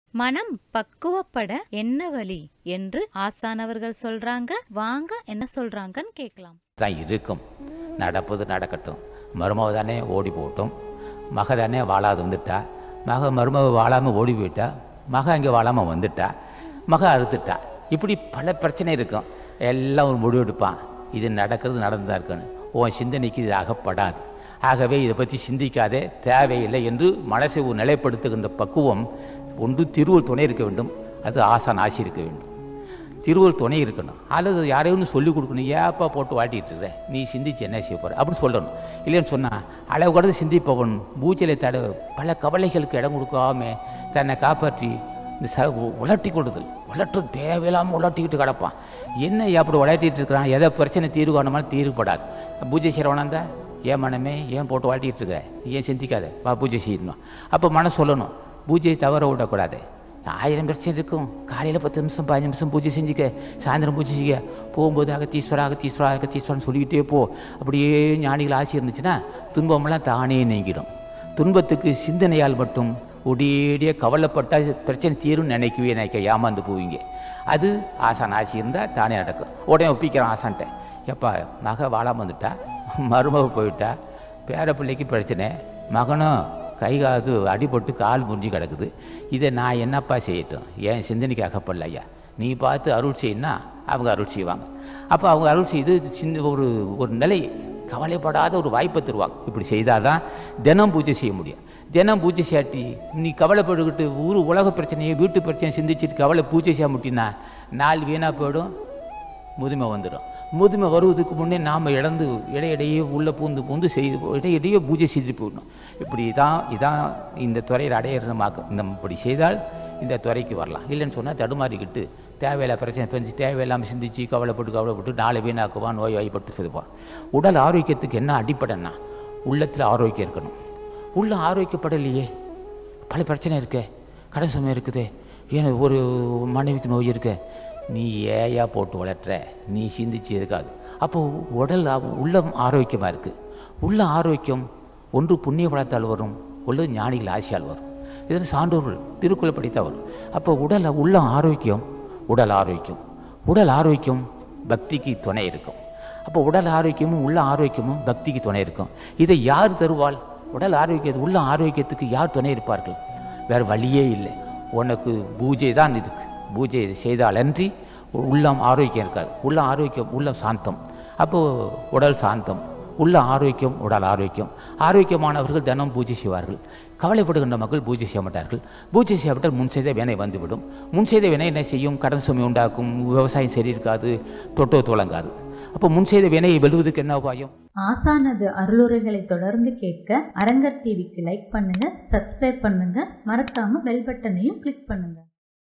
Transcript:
மனம் பக்குவப்பட என்ன வழி என்று ஆசானவர்கள் சொல்றாங்க வாங்க என்ன சொல்றாங்கன்னு கேட்கலாம் தான் இருக்கும் நடப்பது நடக்கட்டும் மருமக தானே ஓடி போகட்டும் மக தானே வாழாது வந்துட்டா மக மருமக வாழாமல் ஓடி போயிட்டா மக அங்கே வாழாமல் வந்துட்டா மக அறுத்துட்டா இப்படி பல பிரச்சனை இருக்கும் எல்லாம் ஒரு முடிவெடுப்பான் இது நடக்கிறது நடந்து தான் இருக்கணும் உன் சிந்தனைக்கு இது அகப்படாது ஆகவே இதை பற்றி சிந்திக்காதே தேவையில்லை என்று மனசை ஒரு நிலைப்படுத்துகின்ற பக்குவம் ஒன்று திருவள் துணை இருக்க வேண்டும் அது ஆசான் ஆசி இருக்க வேண்டும் திருவள் துணை இருக்கணும் அல்லது யாரையும் சொல்லிக் கொடுக்கணும் ஏப்பா போட்டு வாட்டிட்டு இருக்க நீ சிந்திச்சு என்ன செய்ய போற அப்படின்னு சொல்லணும் இல்லைன்னு சொன்னால் அளவு கடந்து சிந்திப்பவன் பூச்சலை தட பல கவலைகளுக்கு இடம் கொடுக்காம தன்னை காப்பாற்றி இந்த ச உலட்டி கொடுதல் உலட்டு தேவையில்லாமல் உலட்டிக்கிட்டு கிடப்பான் என்ன அப்படி உலட்டிட்டு இருக்கிறான் எதை பிரச்சனை தீர்வு காணமாலும் தீர்வுபடாது பூஜை செய்கிறவனா ஏன் மனமே ஏன் போட்டு வாட்டிகிட்டு இருக்க ஏன் சிந்திக்காத வா பூஜை செய்யணும் அப்போ மனம் சொல்லணும் பூஜையை தவற விடக்கூடாது ஆயிரம் பிரச்சனை இருக்கும் காலையில் பத்து நிமிஷம் பதினஞ்சு நிமிஷம் பூஜை செஞ்சுக்க சாயந்தரம் பூஜை செய்ய போகும்போது அகத்தீஸ்வரா அகத்தீஸ்வரா அகத்தீஸ்வரன் சொல்லிக்கிட்டே போ அப்படியே ஞானிகள் ஆசை இருந்துச்சுன்னா துன்பமெல்லாம் தானே நீங்கிடும் துன்பத்துக்கு சிந்தனையால் மட்டும் ஒடியடியாக கவலைப்பட்டால் பிரச்சனை தீரும் நினைக்கவே நினைக்க ஏமாந்து போவீங்க அது ஆசான் ஆசி இருந்தால் தானே நடக்கும் உடனே ஒப்பிக்கிறான் ஆசான்ட்ட எப்பா மக வாழாம வந்துட்டா மருமக போயிட்டா பேர பிள்ளைக்கு பிரச்சனை மகனும் கை காது அடிபட்டு கால் முறிஞ்சு கிடக்குது இதை நான் என்னப்பா செய்யட்டும் ஏன் சிந்தனைக்கு அகப்படல ஐயா நீ பார்த்து அருள் செய்யினா அவங்க அருள் செய்வாங்க அப்போ அவங்க அருள் செய்து சின்ன ஒரு ஒரு நிலை கவலைப்படாத ஒரு வாய்ப்பை தருவாங்க இப்படி செய்தால் தான் தினம் பூஜை செய்ய முடியும் தினம் பூஜை செய்யாட்டி நீ கவலைப்பட்டுக்கிட்டு ஊர் உலக பிரச்சனையை வீட்டு பிரச்சனையை சிந்திச்சுட்டு கவலை பூஜை செய்ய முட்டினா நாள் வீணாக போயிடும் முதுமை வந்துடும் முதுமை வருவதுக்கு முன்னே நாம் இழந்து இடையிடையே உள்ளே பூந்து பூந்து செய்து இடையிடையே பூஜை செய்து போயிடணும் இப்படி தான் இதான் இந்த துறையில் அடையிறமாக்கும் நம்ம இப்படி செய்தால் இந்த துறைக்கு வரலாம் இல்லைன்னு சொன்னால் தடுமாறிக்கிட்டு தேவையில்ல பிரச்சனை பெஞ்சு தேவையில்லாமல் சிந்திச்சு கவலைப்பட்டு கவலைப்பட்டு நாளை வீணாக்குவான் நோய் வாய்ப்பட்டு செதுப்பான் உடல் ஆரோக்கியத்துக்கு என்ன அடிப்படைன்னா உள்ளத்தில் ஆரோக்கியம் இருக்கணும் உள்ள ஆரோக்கியப்படலையே பல பிரச்சனை இருக்கே கடன் சுமை இருக்குதே ஏன் ஒரு மனைவிக்கு நோய் இருக்கே நீ ஏயா போட்டு வளர்த்துற நீ சிந்திச்சு இருக்காது அப்போ உடல் ஆ- உள்ளம் ஆரோக்கியமாக இருக்குது உள்ள ஆரோக்கியம் ஒன்று புண்ணிய பலத்தால் வரும் ஒன்று ஞானிகள் ஆசியால் வரும் இதில் சான்றோர்கள் திருக்குறள் படித்தா வரும் அப்போ உடல் உள்ள ஆரோக்கியம் உடல் ஆரோக்கியம் உடல் ஆரோக்கியம் பக்திக்கு துணை இருக்கும் அப்போ உடல் ஆரோக்கியமும் உள்ள ஆரோக்கியமும் பக்திக்கு துணை இருக்கும் இதை யார் தருவாள் உடல் ஆரோக்கியத்து உள்ள ஆரோக்கியத்துக்கு யார் துணை இருப்பார்கள் வேறு வழியே இல்லை உனக்கு பூஜை தான் இதுக்கு பூஜை செய்தாலன்றி உள்ளம் ஆரோக்கியம் இருக்காது உள்ள ஆரோக்கியம் உள்ளம் சாந்தம் அப்போது உடல் சாந்தம் உள்ள ஆரோக்கியம் உடல் ஆரோக்கியம் ஆரோக்கியமானவர்கள் தினம் பூஜை செய்வார்கள் கவலைப்படுகின்ற மக்கள் பூஜை செய்ய மாட்டார்கள் பூஜை செய்யப்பட்டால் முன் செய்த வினை வந்துவிடும் முன் செய்த வினை என்ன செய்யும் கடன் சுமை உண்டாக்கும் விவசாயம் சரி இருக்காது தொட்டோ துளங்காது அப்போ முன் செய்த வினையை வெல்வதற்கு என்ன உபாயம் ஆசானது அருளுரைகளை தொடர்ந்து கேட்க அரங்கர் டிவிக்கு லைக் பண்ணுங்க சப்ஸ்கிரைப் பண்ணுங்க மறக்காம பெல் பட்டனையும் கிளிக் பண்ணுங்க